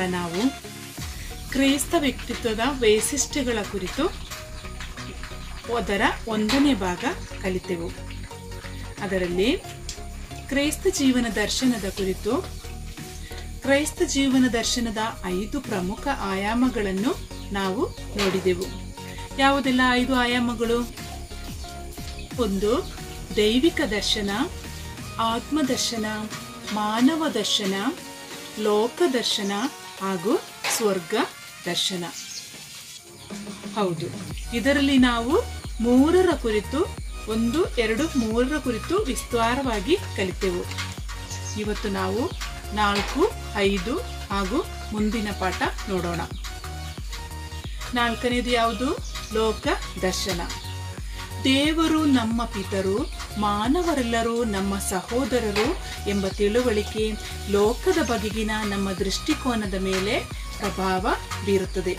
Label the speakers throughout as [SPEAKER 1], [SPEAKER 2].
[SPEAKER 1] ನಾವು ಕ್ರೈಸ್ತ ವ್ಯಕ್ತಿತ್ವದ ವೈಶಿಷ್ಟ್ಯಗಳ ಕುರಿತು ಅದರ ಒಂದನೇ ಭಾಗ ಕಲಿತೆವು ಅದರಲ್ಲಿ ಕ್ರೈಸ್ತ ಜೀವನ ದರ್ಶನದ ಕುರಿತು ಕ್ರೈಸ್ತ ಜೀವನ ದರ್ಶನದ ಐದು ಪ್ರಮುಖ ಆಯಾಮಗಳನ್ನು ನಾವು ನೋಡಿದೆವು ಯಾವುದೆಲ್ಲ ಐದು ಆಯಾಮಗಳು ಒಂದು ದೈವಿಕ ದರ್ಶನ ಆತ್ಮದರ್ಶನ ಮಾನವ ದರ್ಶನ ಲೋಕ ದರ್ಶನ ಹಾಗೂ ಸ್ವರ್ಗ ದರ್ಶನ ಹೌದು ಇದರಲ್ಲಿ ನಾವು ಮೂರರ ಕುರಿತು ಒಂದು ಎರಡು ಮೂರರ ಕುರಿತು ವಿಸ್ತಾರವಾಗಿ ಕಲಿತೆವು ಇವತ್ತು ನಾವು ನಾಲ್ಕು ಐದು ಹಾಗೂ ಮುಂದಿನ ಪಾಠ ನೋಡೋಣ ನಾಲ್ಕನೇದು ಯಾವುದು ಲೋಕ ದರ್ಶನ ದೇವರು ನಮ್ಮ ಪಿತರು ಮಾನವರೆಲ್ಲರೂ ನಮ್ಮ ಸಹೋದರರು ಎಂಬ ತಿಳುವಳಿಕೆ ಲೋಕದ ಬಗೆಗಿನ ನಮ್ಮ ದೃಷ್ಟಿಕೋನದ ಮೇಲೆ ಪ್ರಭಾವ ಬೀರುತ್ತದೆ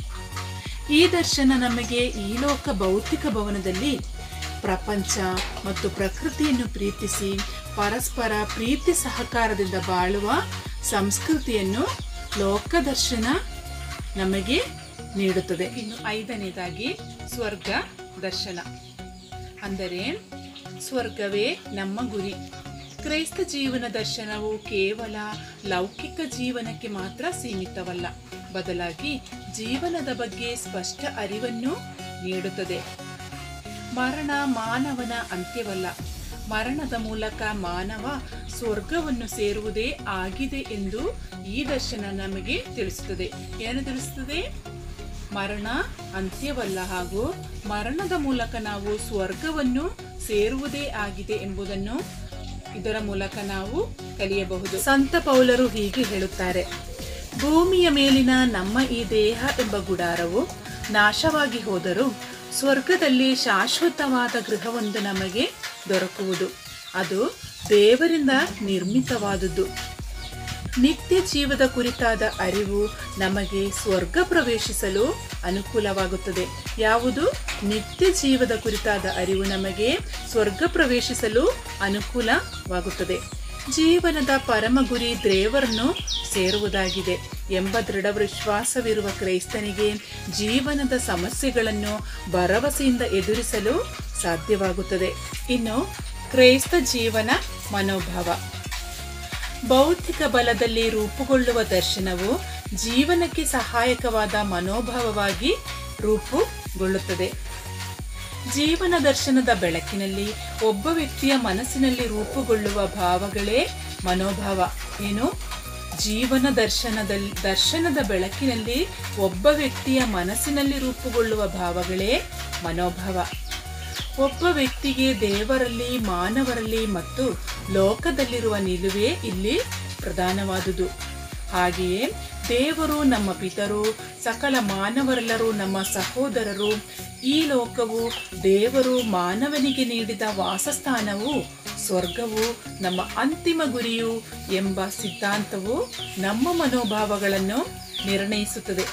[SPEAKER 1] ಈ ದರ್ಶನ ನಮಗೆ ಈ ಲೋಕ ಭೌತಿಕ ಭವನದಲ್ಲಿ ಪ್ರಪಂಚ ಮತ್ತು ಪ್ರಕೃತಿಯನ್ನು ಪ್ರೀತಿಸಿ ಪರಸ್ಪರ ಪ್ರೀತಿ ಸಹಕಾರದಿಂದ ಬಾಳುವ ಸಂಸ್ಕೃತಿಯನ್ನು ಲೋಕದರ್ಶನ ನಮಗೆ ನೀಡುತ್ತದೆ ಇನ್ನು ಐದನೇದಾಗಿ ಸ್ವರ್ಗ ದರ್ಶನ ಅಂದರೆ ಸ್ವರ್ಗವೇ ನಮ್ಮ ಗುರಿ ಕ್ರೈಸ್ತ ಜೀವನ ದರ್ಶನವು ಕೇವಲ ಲೌಕಿಕ ಜೀವನಕ್ಕೆ ಮಾತ್ರ ಸೀಮಿತವಲ್ಲ ಬದಲಾಗಿ ಜೀವನದ ಬಗ್ಗೆ ಸ್ಪಷ್ಟ ಅರಿವನ್ನು ನೀಡುತ್ತದೆ ಮರಣ ಮಾನವನ ಅಂತ್ಯವಲ್ಲ ಮರಣದ ಮೂಲಕ ಮಾನವ ಸ್ವರ್ಗವನ್ನು ಸೇರುವುದೇ ಆಗಿದೆ ಎಂದು ಈ ದರ್ಶನ ನಮಗೆ ತಿಳಿಸುತ್ತದೆ ಏನು ತಿಳಿಸುತ್ತದೆ ಮರಣ ಅಂತ್ಯವಲ್ಲ ಹಾಗೂ ಮರಣದ ಮೂಲಕ ನಾವು ಸ್ವರ್ಗವನ್ನು ಸೇರುವುದೇ ಆಗಿದೆ ಎಂಬುದನ್ನು ಇದರ ಮೂಲಕ ನಾವು ಕಲಿಯಬಹುದು ಸಂತ ಪೌಲರು ಹೀಗೆ ಹೇಳುತ್ತಾರೆ ಭೂಮಿಯ ಮೇಲಿನ ನಮ್ಮ ಈ ದೇಹ ಎಂಬ ಗುಡಾರವು ನಾಶವಾಗಿ ಹೋದರೂ ಸ್ವರ್ಗದಲ್ಲಿ ಶಾಶ್ವತವಾದ ಗೃಹವೊಂದು ನಮಗೆ ದೊರಕುವುದು ಅದು ದೇವರಿಂದ ನಿರ್ಮಿತವಾದುದು ನಿತ್ಯ ಜೀವದ ಕುರಿತಾದ ಅರಿವು ನಮಗೆ ಸ್ವರ್ಗ ಪ್ರವೇಶಿಸಲು ಅನುಕೂಲವಾಗುತ್ತದೆ ಯಾವುದು ನಿತ್ಯ ಜೀವದ ಕುರಿತಾದ ಅರಿವು ನಮಗೆ ಸ್ವರ್ಗ ಪ್ರವೇಶಿಸಲು ಅನುಕೂಲವಾಗುತ್ತದೆ ಜೀವನದ ಪರಮ ಗುರಿ ದೇವರನ್ನು ಸೇರುವುದಾಗಿದೆ ಎಂಬ ದೃಢ ವಿಶ್ವಾಸವಿರುವ ಕ್ರೈಸ್ತನಿಗೆ ಜೀವನದ ಸಮಸ್ಯೆಗಳನ್ನು ಭರವಸೆಯಿಂದ ಎದುರಿಸಲು ಸಾಧ್ಯವಾಗುತ್ತದೆ ಇನ್ನು ಕ್ರೈಸ್ತ ಜೀವನ ಮನೋಭಾವ ಬೌದ್ಧಿಕ ಬಲದಲ್ಲಿ ರೂಪುಗೊಳ್ಳುವ ದರ್ಶನವು ಜೀವನಕ್ಕೆ ಸಹಾಯಕವಾದ ಮನೋಭಾವವಾಗಿ ರೂಪುಗೊಳ್ಳುತ್ತದೆ ಜೀವನ ದರ್ಶನದ ಬೆಳಕಿನಲ್ಲಿ ಒಬ್ಬ ವ್ಯಕ್ತಿಯ ಮನಸ್ಸಿನಲ್ಲಿ ರೂಪುಗೊಳ್ಳುವ ಭಾವಗಳೇ ಮನೋಭಾವ ಏನು ಜೀವನ ದರ್ಶನದಲ್ಲಿ ದರ್ಶನದ ಬೆಳಕಿನಲ್ಲಿ ಒಬ್ಬ ವ್ಯಕ್ತಿಯ ಮನಸ್ಸಿನಲ್ಲಿ ರೂಪುಗೊಳ್ಳುವ ಭಾವಗಳೇ ಮನೋಭಾವ ಒಬ್ಬ ವ್ಯಕ್ತಿಗೆ ದೇವರಲ್ಲಿ ಮಾನವರಲ್ಲಿ ಮತ್ತು ಲೋಕದಲ್ಲಿರುವ ನಿಲುವೇ ಇಲ್ಲಿ ಪ್ರಧಾನವಾದುದು ಹಾಗೆಯೇ ದೇವರು ನಮ್ಮ ಪಿತರು ಸಕಲ ಮಾನವರೆಲ್ಲರೂ ನಮ್ಮ ಸಹೋದರರು ಈ ಲೋಕವು ದೇವರು ಮಾನವನಿಗೆ ನೀಡಿದ ವಾಸಸ್ಥಾನವು ಸ್ವರ್ಗವು ನಮ್ಮ ಅಂತಿಮ ಗುರಿಯು ಎಂಬ ಸಿದ್ಧಾಂತವು ನಮ್ಮ ಮನೋಭಾವಗಳನ್ನು ನಿರ್ಣಯಿಸುತ್ತದೆ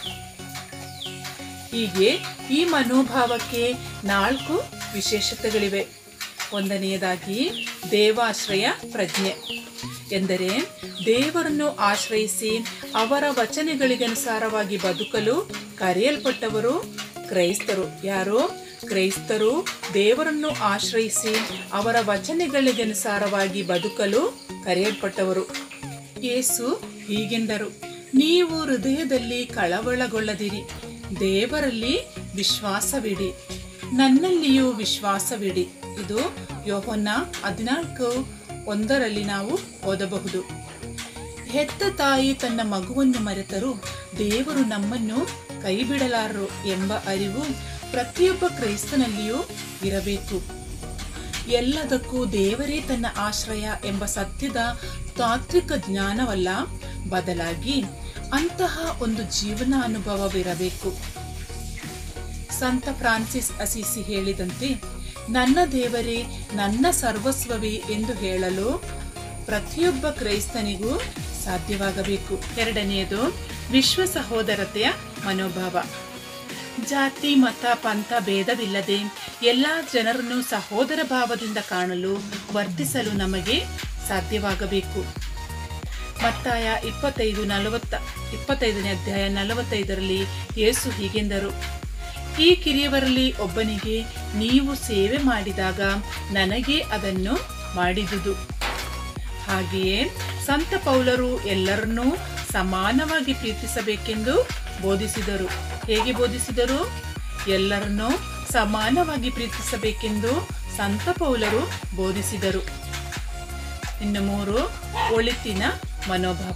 [SPEAKER 1] ಹೀಗೆ ಈ ಮನೋಭಾವಕ್ಕೆ ನಾಲ್ಕು ವಿಶೇಷತೆಗಳಿವೆ ಒಂದನೆಯದಾಗಿ ದೇವಾಶ್ರಯ ಪ್ರಜ್ಞೆ ಎಂದರೆ ದೇವರನ್ನು ಆಶ್ರಯಿಸಿ ಅವರ ವಚನಗಳಿಗನುಸಾರವಾಗಿ ಬದುಕಲು ಕರೆಯಲ್ಪಟ್ಟವರು ಕ್ರೈಸ್ತರು ಯಾರು ಕ್ರೈಸ್ತರು ದೇವರನ್ನು ಆಶ್ರಯಿಸಿ ಅವರ ವಚನಗಳಿಗನುಸಾರವಾಗಿ ಬದುಕಲು ಕರೆಯಲ್ಪಟ್ಟವರು ಯೇಸು ಹೀಗೆಂದರು ನೀವು ಹೃದಯದಲ್ಲಿ ಕಳವಳಗೊಳ್ಳದಿರಿ ದೇವರಲ್ಲಿ ವಿಶ್ವಾಸವಿಡಿ ನನ್ನಲ್ಲಿಯೂ ವಿಶ್ವಾಸವಿಡಿ ಇದು ಯೋಹನ್ನ ಹದಿನಾಲ್ಕು ಒಂದರಲ್ಲಿ ನಾವು ಓದಬಹುದು ಹೆತ್ತ ತಾಯಿ ತನ್ನ ಮಗುವನ್ನು ಮರೆತರೂ ದೇವರು ನಮ್ಮನ್ನು ಕೈಬಿಡಲಾರರು ಎಂಬ ಅರಿವು ಪ್ರತಿಯೊಬ್ಬ ಕ್ರೈಸ್ತನಲ್ಲಿಯೂ ಇರಬೇಕು ಎಲ್ಲದಕ್ಕೂ ದೇವರೇ ತನ್ನ ಆಶ್ರಯ ಎಂಬ ಸತ್ಯದ ತಾತ್ವಿಕ ಜ್ಞಾನವಲ್ಲ ಬದಲಾಗಿ ಅಂತಹ ಒಂದು ಜೀವನ ಅನುಭವವಿರಬೇಕು ಸಂತ ಫ್ರಾನ್ಸಿಸ್ ಅಸಿಸಿ ಹೇಳಿದಂತೆ ನನ್ನ ದೇವರೇ ನನ್ನ ಸರ್ವಸ್ವವೇ ಎಂದು ಹೇಳಲು ಪ್ರತಿಯೊಬ್ಬ ಕ್ರೈಸ್ತನಿಗೂ ಸಾಧ್ಯವಾಗಬೇಕು ಎರಡನೆಯದು ವಿಶ್ವ ಸಹೋದರತೆಯ ಮನೋಭಾವ ಜಾತಿ ಮತ ಪಂಥ ಭೇದವಿಲ್ಲದೆ ಎಲ್ಲ ಜನರನ್ನು ಸಹೋದರ ಭಾವದಿಂದ ಕಾಣಲು ವರ್ತಿಸಲು ನಮಗೆ ಸಾಧ್ಯವಾಗಬೇಕು ಮತ್ತಾಯ ಇಪ್ಪತ್ತೈದು ನಲವತ್ತ ಇಪ್ಪತ್ತೈದನೇ ಅಧ್ಯಾಯ ನಲವತ್ತೈದರಲ್ಲಿ ಯೇಸು ಹೀಗೆಂದರು ಈ ಕಿರಿಯವರಲ್ಲಿ ಒಬ್ಬನಿಗೆ ನೀವು ಸೇವೆ ಮಾಡಿದಾಗ ನನಗೆ ಅದನ್ನು ಮಾಡಿದುದು ಹಾಗೆಯೇ ಸಂತ ಪೌಲರು ಎಲ್ಲರನ್ನೂ ಸಮಾನವಾಗಿ ಪ್ರೀತಿಸಬೇಕೆಂದು ಬೋಧಿಸಿದರು ಹೇಗೆ ಬೋಧಿಸಿದರು ಎಲ್ಲರನ್ನೂ ಸಮಾನವಾಗಿ ಪ್ರೀತಿಸಬೇಕೆಂದು ಸಂತ ಪೌಲರು ಬೋಧಿಸಿದರು ಇನ್ನು ಮೂರು ಒಳಿತಿನ ಮನೋಭಾವ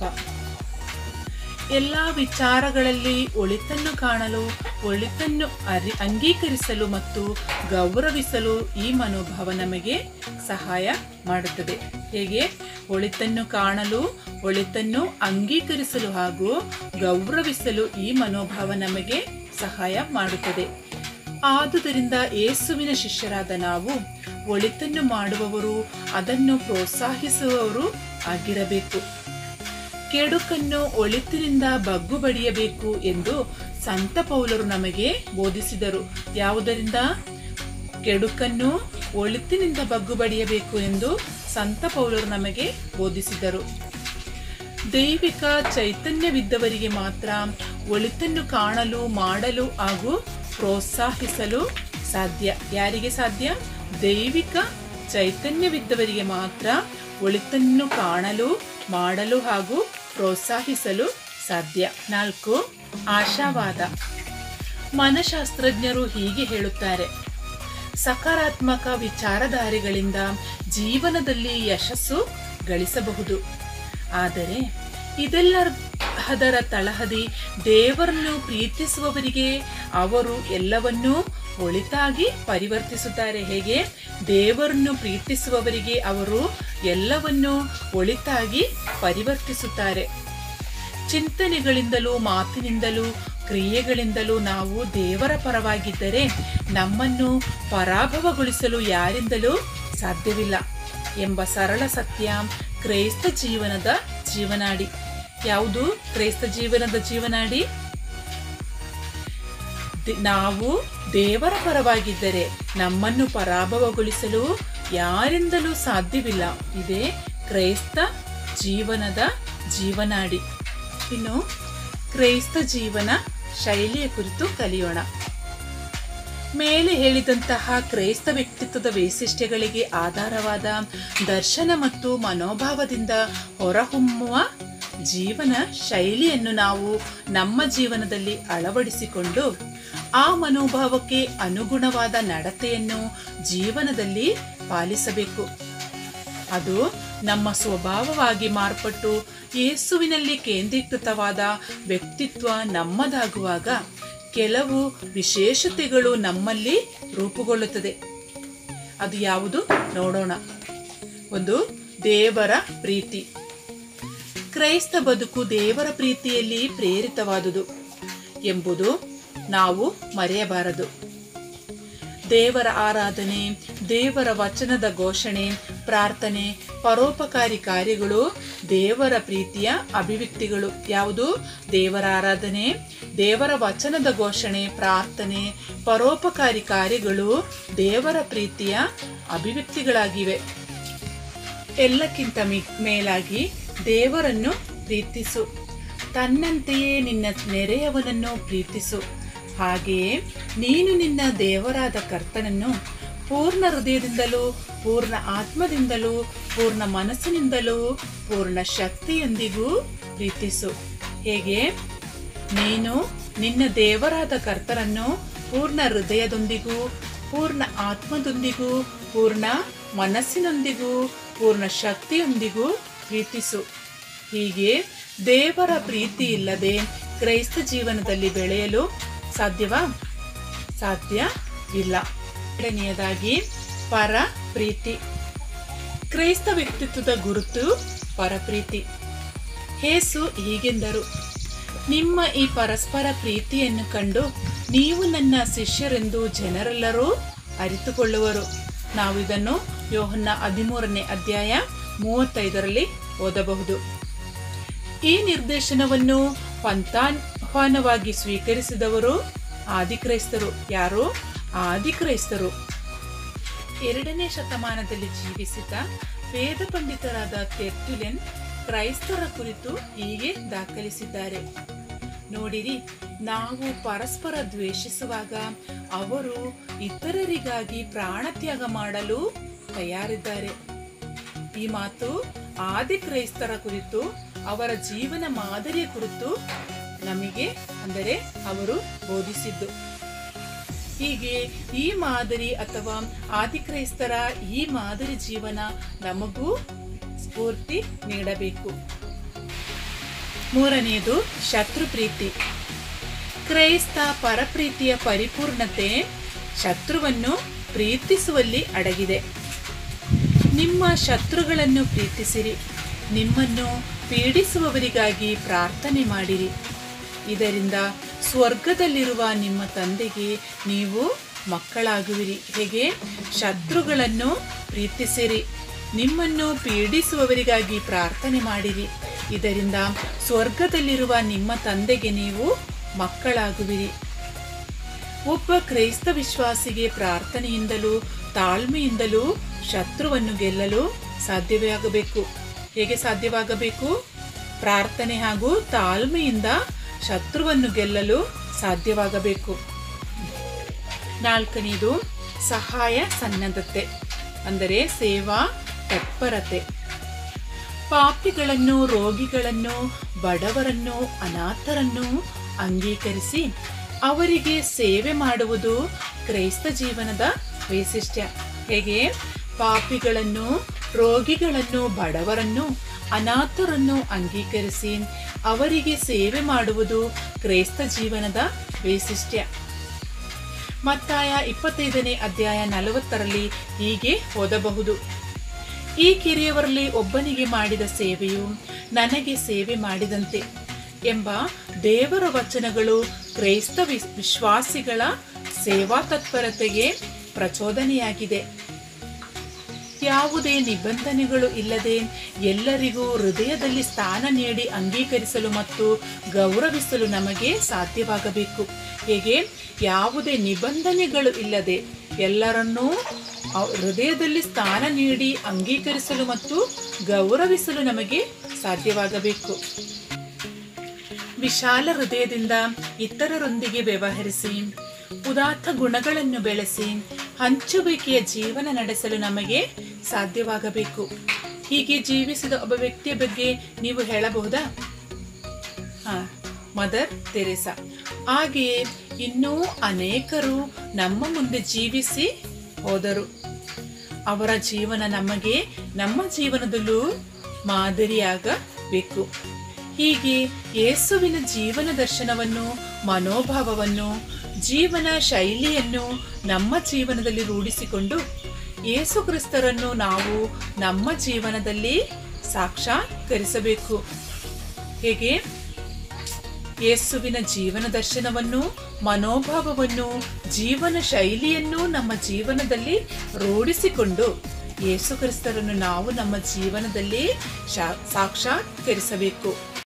[SPEAKER 1] ಎಲ್ಲ ವಿಚಾರಗಳಲ್ಲಿ ಒಳಿತನ್ನು ಕಾಣಲು ಒಳಿತನ್ನು ಅರಿ ಅಂಗೀಕರಿಸಲು ಮತ್ತು ಗೌರವಿಸಲು ಈ ಮನೋಭಾವ ನಮಗೆ ಸಹಾಯ ಮಾಡುತ್ತದೆ ಹೇಗೆ ಒಳಿತನ್ನು ಕಾಣಲು ಒಳಿತನ್ನು ಅಂಗೀಕರಿಸಲು ಹಾಗೂ ಗೌರವಿಸಲು ಈ ಮನೋಭಾವ ನಮಗೆ ಸಹಾಯ ಮಾಡುತ್ತದೆ ಆದುದರಿಂದ ಯೇಸುವಿನ ಶಿಷ್ಯರಾದ ನಾವು ಒಳಿತನ್ನು ಮಾಡುವವರು ಅದನ್ನು ಪ್ರೋತ್ಸಾಹಿಸುವವರು ಆಗಿರಬೇಕು ಕೆಡುಕನ್ನು ಒಳಿತಿನಿಂದ ಬಗ್ಗು ಬಡಿಯಬೇಕು ಎಂದು ಸಂತ ಪೌಲರು ನಮಗೆ ಬೋಧಿಸಿದರು ಯಾವುದರಿಂದ ಕೆಡುಕನ್ನು ಒಳಿತಿನಿಂದ ಬಗ್ಗು ಬಡಿಯಬೇಕು ಎಂದು ಸಂತ ಪೌಲರು ನಮಗೆ ಬೋಧಿಸಿದರು ದೈವಿಕ ಚೈತನ್ಯವಿದ್ದವರಿಗೆ ಮಾತ್ರ ಒಳಿತನ್ನು ಕಾಣಲು ಮಾಡಲು ಹಾಗೂ ಪ್ರೋತ್ಸಾಹಿಸಲು ಸಾಧ್ಯ ಯಾರಿಗೆ ಸಾಧ್ಯ ದೈವಿಕ ಚೈತನ್ಯವಿದ್ದವರಿಗೆ ಮಾತ್ರ ಒಳಿತನ್ನು ಕಾಣಲು ಮಾಡಲು ಹಾಗೂ ಪ್ರೋತ್ಸಾಹಿಸಲು ಸಾಧ್ಯ ನಾಲ್ಕು ಆಶಾವಾದ ಮನಶಾಸ್ತ್ರಜ್ಞರು ಹೀಗೆ ಹೇಳುತ್ತಾರೆ ಸಕಾರಾತ್ಮಕ ವಿಚಾರಧಾರೆಗಳಿಂದ ಜೀವನದಲ್ಲಿ ಯಶಸ್ಸು ಗಳಿಸಬಹುದು ಆದರೆ ಇದೆಲ್ಲದರ ತಳಹದಿ ದೇವರನ್ನು ಪ್ರೀತಿಸುವವರಿಗೆ ಅವರು ಎಲ್ಲವನ್ನೂ ಒಳಿತಾಗಿ ಪರಿವರ್ತಿಸುತ್ತಾರೆ ಹೇಗೆ ದೇವರನ್ನು ಪ್ರೀತಿಸುವವರಿಗೆ ಅವರು ಎಲ್ಲವನ್ನೂ ಒಳಿತಾಗಿ ಪರಿವರ್ತಿಸುತ್ತಾರೆ ಚಿಂತನೆಗಳಿಂದಲೂ ಮಾತಿನಿಂದಲೂ ಕ್ರಿಯೆಗಳಿಂದಲೂ ನಾವು ದೇವರ ಪರವಾಗಿದ್ದರೆ ನಮ್ಮನ್ನು ಪರಾಭವಗೊಳಿಸಲು ಯಾರಿಂದಲೂ ಸಾಧ್ಯವಿಲ್ಲ ಎಂಬ ಸರಳ ಸತ್ಯ ಕ್ರೈಸ್ತ ಜೀವನದ ಜೀವನಾಡಿ ಯಾವುದು ಕ್ರೈಸ್ತ ಜೀವನದ ಜೀವನಾಡಿ ದೆ- ನಾವು ದೇವರ ಪರವಾಗಿದ್ದರೆ ನಮ್ಮನ್ನು ಪರಾಭವಗೊಳಿಸಲು ಯಾರಿಂದಲೂ ಸಾಧ್ಯವಿಲ್ಲ ಇದೇ ಕ್ರೈಸ್ತ ಜೀವನದ ಜೀವನಾಡಿ ಇನ್ನು ಕ್ರೈಸ್ತ ಜೀವನ ಶೈಲಿಯ ಕುರಿತು ಕಲಿಯೋಣ ಮೇಲೆ ಹೇಳಿದಂತಹ ಕ್ರೈಸ್ತ ವ್ಯಕ್ತಿತ್ವದ ವೈಶಿಷ್ಟ್ಯಗಳಿಗೆ ಆಧಾರವಾದ ದರ್ಶನ ಮತ್ತು ಮನೋಭಾವದಿಂದ ಹೊರಹೊಮ್ಮುವ ಜೀವನ ಶೈಲಿಯನ್ನು ನಾವು ನಮ್ಮ ಜೀವನದಲ್ಲಿ ಅಳವಡಿಸಿಕೊಂಡು ಆ ಮನೋಭಾವಕ್ಕೆ ಅನುಗುಣವಾದ ನಡತೆಯನ್ನು ಜೀವನದಲ್ಲಿ ಪಾಲಿಸಬೇಕು ಅದು ನಮ್ಮ ಸ್ವಭಾವವಾಗಿ ಮಾರ್ಪಟ್ಟು ಯೇಸುವಿನಲ್ಲಿ ಕೇಂದ್ರೀಕೃತವಾದ ವ್ಯಕ್ತಿತ್ವ ನಮ್ಮದಾಗುವಾಗ ಕೆಲವು ವಿಶೇಷತೆಗಳು ನಮ್ಮಲ್ಲಿ ರೂಪುಗೊಳ್ಳುತ್ತದೆ ಅದು ಯಾವುದು ನೋಡೋಣ ಒಂದು ದೇವರ ಪ್ರೀತಿ ಕ್ರೈಸ್ತ ಬದುಕು ದೇವರ ಪ್ರೀತಿಯಲ್ಲಿ ಪ್ರೇರಿತವಾದುದು ಎಂಬುದು ನಾವು ಮರೆಯಬಾರದು ದೇವರ ಆರಾಧನೆ ದೇವರ ವಚನದ ಘೋಷಣೆ ಪ್ರಾರ್ಥನೆ ಪರೋಪಕಾರಿ ಕಾರ್ಯಗಳು ದೇವರ ಪ್ರೀತಿಯ ಅಭಿವ್ಯಕ್ತಿಗಳು ಯಾವುದು ದೇವರ ಆರಾಧನೆ ದೇವರ ವಚನದ ಘೋಷಣೆ ಪ್ರಾರ್ಥನೆ ಪರೋಪಕಾರಿ ಕಾರ್ಯಗಳು ದೇವರ ಪ್ರೀತಿಯ ಅಭಿವ್ಯಕ್ತಿಗಳಾಗಿವೆ ಎಲ್ಲಕ್ಕಿಂತ ಮಿ- ಮೇಲಾಗಿ ದೇವರನ್ನು ಪ್ರೀತಿಸು ತನ್ನಂತೆಯೇ ನಿನ್ನ ನೆರೆಯವನನ್ನು ಪ್ರೀತಿಸು ಹಾಗೆಯೇ ನೀನು ನಿನ್ನ ದೇವರಾದ ಕರ್ತನನ್ನು ಪೂರ್ಣ ಹೃದಯದಿಂದಲೂ ಪೂರ್ಣ ಆತ್ಮದಿಂದಲೂ ಪೂರ್ಣ ಮನಸ್ಸಿನಿಂದಲೂ ಪೂರ್ಣ ಶಕ್ತಿಯೊಂದಿಗೂ ಪ್ರೀತಿಸು ಹೇಗೆ ನೀನು ನಿನ್ನ ದೇವರಾದ ಕರ್ತನನ್ನು ಪೂರ್ಣ ಹೃದಯದೊಂದಿಗೂ ಪೂರ್ಣ ಆತ್ಮದೊಂದಿಗೂ ಪೂರ್ಣ ಮನಸ್ಸಿನೊಂದಿಗೂ ಪೂರ್ಣ ಶಕ್ತಿಯೊಂದಿಗೂ ಪ್ರೀತಿಸು ಹೀಗೆ ದೇವರ ಪ್ರೀತಿ ಇಲ್ಲದೆ ಕ್ರೈಸ್ತ ಜೀವನದಲ್ಲಿ ಬೆಳೆಯಲು ಸಾಧ್ಯವಾ ಸಾಧ್ಯ ಇಲ್ಲ ಎರಡನೆಯದಾಗಿ ಪರ ಪ್ರೀತಿ ಕ್ರೈಸ್ತ ವ್ಯಕ್ತಿತ್ವದ ಗುರುತು ಪರಪ್ರೀತಿ ಹೇಸು ಹೀಗೆಂದರು ನಿಮ್ಮ ಈ ಪರಸ್ಪರ ಪ್ರೀತಿಯನ್ನು ಕಂಡು ನೀವು ನನ್ನ ಶಿಷ್ಯರೆಂದು ಜನರೆಲ್ಲರೂ ಅರಿತುಕೊಳ್ಳುವರು ನಾವು ಇದನ್ನು ಯೋಹನ್ನ ಹದಿಮೂರನೇ ಅಧ್ಯಾಯ ಮೂವತ್ತೈದರಲ್ಲಿ ಓದಬಹುದು ಈ ನಿರ್ದೇಶನವನ್ನು ಪಂಥಾಹ್ವಾನವಾಗಿ ಸ್ವೀಕರಿಸಿದವರು ಆದಿಕ್ರೈಸ್ತರು ಯಾರು ಆದಿಕ್ರೈಸ್ತರು ಎರಡನೇ ಶತಮಾನದಲ್ಲಿ ಜೀವಿಸಿದ ವೇದ ಪಂಡಿತರಾದ ತೆರ್ಟುಲೆನ್ ಕ್ರೈಸ್ತರ ಕುರಿತು ಹೀಗೆ ದಾಖಲಿಸಿದ್ದಾರೆ ನೋಡಿರಿ ನಾವು ಪರಸ್ಪರ ದ್ವೇಷಿಸುವಾಗ ಅವರು ಇತರರಿಗಾಗಿ ಪ್ರಾಣತ್ಯಾಗ ಮಾಡಲು ತಯಾರಿದ್ದಾರೆ ಈ ಮಾತು ಆದಿ ಕ್ರೈಸ್ತರ ಕುರಿತು ಅವರ ಜೀವನ ಮಾದರಿಯ ಕುರಿತು ನಮಗೆ ಅಂದರೆ ಅವರು ಬೋಧಿಸಿದ್ದು ಹೀಗೆ ಈ ಮಾದರಿ ಅಥವಾ ಆದಿಕ್ರೈಸ್ತರ ಈ ಮಾದರಿ ಜೀವನ ನಮಗೂ ಸ್ಫೂರ್ತಿ ನೀಡಬೇಕು ಮೂರನೆಯದು ಶತ್ರು ಪ್ರೀತಿ ಕ್ರೈಸ್ತ ಪರಪ್ರೀತಿಯ ಪರಿಪೂರ್ಣತೆ ಶತ್ರುವನ್ನು ಪ್ರೀತಿಸುವಲ್ಲಿ ಅಡಗಿದೆ ನಿಮ್ಮ ಶತ್ರುಗಳನ್ನು ಪ್ರೀತಿಸಿರಿ ನಿಮ್ಮನ್ನು ಪೀಡಿಸುವವರಿಗಾಗಿ ಪ್ರಾರ್ಥನೆ ಮಾಡಿರಿ ಇದರಿಂದ ಸ್ವರ್ಗದಲ್ಲಿರುವ ನಿಮ್ಮ ತಂದೆಗೆ ನೀವು ಮಕ್ಕಳಾಗುವಿರಿ ಹೇಗೆ ಶತ್ರುಗಳನ್ನು ಪ್ರೀತಿಸಿರಿ ನಿಮ್ಮನ್ನು ಪೀಡಿಸುವವರಿಗಾಗಿ ಪ್ರಾರ್ಥನೆ ಮಾಡಿರಿ ಇದರಿಂದ ಸ್ವರ್ಗದಲ್ಲಿರುವ ನಿಮ್ಮ ತಂದೆಗೆ ನೀವು ಮಕ್ಕಳಾಗುವಿರಿ ಒಬ್ಬ ಕ್ರೈಸ್ತ ವಿಶ್ವಾಸಿಗೆ ಪ್ರಾರ್ಥನೆಯಿಂದಲೂ ತಾಳ್ಮೆಯಿಂದಲೂ ಶತ್ರುವನ್ನು ಗೆಲ್ಲಲು ಸಾಧ್ಯವಾಗಬೇಕು ಹೇಗೆ ಸಾಧ್ಯವಾಗಬೇಕು ಪ್ರಾರ್ಥನೆ ಹಾಗೂ ತಾಳ್ಮೆಯಿಂದ ಶತ್ರುವನ್ನು ಗೆಲ್ಲಲು ಸಾಧ್ಯವಾಗಬೇಕು ನಾಲ್ಕನೆಯದು ಸಹಾಯ ಸನ್ನದ್ಧತೆ ಅಂದರೆ ಸೇವಾ ತತ್ಪರತೆ ಪಾಪಿಗಳನ್ನು ರೋಗಿಗಳನ್ನು ಬಡವರನ್ನು ಅನಾಥರನ್ನು ಅಂಗೀಕರಿಸಿ ಅವರಿಗೆ ಸೇವೆ ಮಾಡುವುದು ಕ್ರೈಸ್ತ ಜೀವನದ ವೈಶಿಷ್ಟ್ಯ ಹೇಗೆ ಪಾಪಿಗಳನ್ನು ರೋಗಿಗಳನ್ನು ಬಡವರನ್ನು ಅನಾಥರನ್ನು ಅಂಗೀಕರಿಸಿ ಅವರಿಗೆ ಸೇವೆ ಮಾಡುವುದು ಕ್ರೈಸ್ತ ಜೀವನದ ವೈಶಿಷ್ಟ್ಯ ಮತ್ತಾಯ ಇಪ್ಪತ್ತೈದನೇ ಅಧ್ಯಾಯ ನಲವತ್ತರಲ್ಲಿ ಹೀಗೆ ಓದಬಹುದು ಈ ಕಿರಿಯವರಲ್ಲಿ ಒಬ್ಬನಿಗೆ ಮಾಡಿದ ಸೇವೆಯು ನನಗೆ ಸೇವೆ ಮಾಡಿದಂತೆ ಎಂಬ ದೇವರ ವಚನಗಳು ಕ್ರೈಸ್ತ ವಿಸ್- ವಿಶ್ವಾಸಿಗಳ ಸೇವಾ ತತ್ಪರತೆಗೆ ಪ್ರಚೋದನೆಯಾಗಿದೆ ಯಾವುದೇ ನಿಬಂಧನೆಗಳು ಇಲ್ಲದೆ ಎಲ್ಲರಿಗೂ ಹೃದಯದಲ್ಲಿ ಸ್ಥಾನ ನೀಡಿ ಅಂಗೀಕರಿಸಲು ಮತ್ತು ಗೌರವಿಸಲು ನಮಗೆ ಸಾಧ್ಯವಾಗಬೇಕು ಹೇಗೆ ಯಾವುದೇ ನಿಬಂಧನೆಗಳು ಇಲ್ಲದೆ ಎಲ್ಲರನ್ನೂ ಅವ್- ಹೃದಯದಲ್ಲಿ ಸ್ಥಾನ ನೀಡಿ ಅಂಗೀಕರಿಸಲು ಮತ್ತು ಗೌರವಿಸಲು ನಮಗೆ ಸಾಧ್ಯವಾಗಬೇಕು ವಿಶಾಲ ಹೃದಯದಿಂದ ಇತರರೊಂದಿಗೆ ವ್ಯವಹರಿಸಿ ಉದಾತ್ತ ಗುಣಗಳನ್ನು ಬೆಳೆಸಿ ಹಂಚುವಿಕೆಯ ಜೀವನ ನಡೆಸಲು ನಮಗೆ ಸಾಧ್ಯವಾಗಬೇಕು ಹೀಗೆ ಜೀವಿಸಿದ ಒಬ್ಬ ವ್ಯಕ್ತಿಯ ಬಗ್ಗೆ ನೀವು ಹೇಳಬಹುದಾ ಹಾ ಮದರ್ ತೆರೇಸಾ ಹಾಗೆಯೇ ಇನ್ನೂ ಅನೇಕರು ನಮ್ಮ ಮುಂದೆ ಜೀವಿಸಿ ಹೋದರು ಅವರ ಜೀವನ ನಮಗೆ ನಮ್ಮ ಜೀವನದಲ್ಲೂ ಮಾದರಿಯಾಗಬೇಕು ಹೀಗೆ ಯೇಸುವಿನ ಜೀವನ ದರ್ಶನವನ್ನು ಮನೋಭಾವವನ್ನು ಜೀವನ ಶೈಲಿಯನ್ನು ನಮ್ಮ ಜೀವನದಲ್ಲಿ ರೂಢಿಸಿಕೊಂಡು ಯೇಸು ಕ್ರಿಸ್ತರನ್ನು ನಾವು ನಮ್ಮ ಜೀವನದಲ್ಲಿ ಸಾಕ್ಷಾತ್ಕರಿಸಬೇಕು ಹೇಗೆ ಯೇಸುವಿನ ಜೀವನ ದರ್ಶನವನ್ನು ಮನೋಭಾವವನ್ನು ಜೀವನ ಶೈಲಿಯನ್ನು ನಮ್ಮ ಜೀವನದಲ್ಲಿ ರೂಢಿಸಿಕೊಂಡು ಯೇಸು ಕ್ರಿಸ್ತರನ್ನು ನಾವು ನಮ್ಮ ಜೀವನದಲ್ಲಿ ಶಾ- ಸಾಕ್ಷಾತ್ಕರಿಸಬೇಕು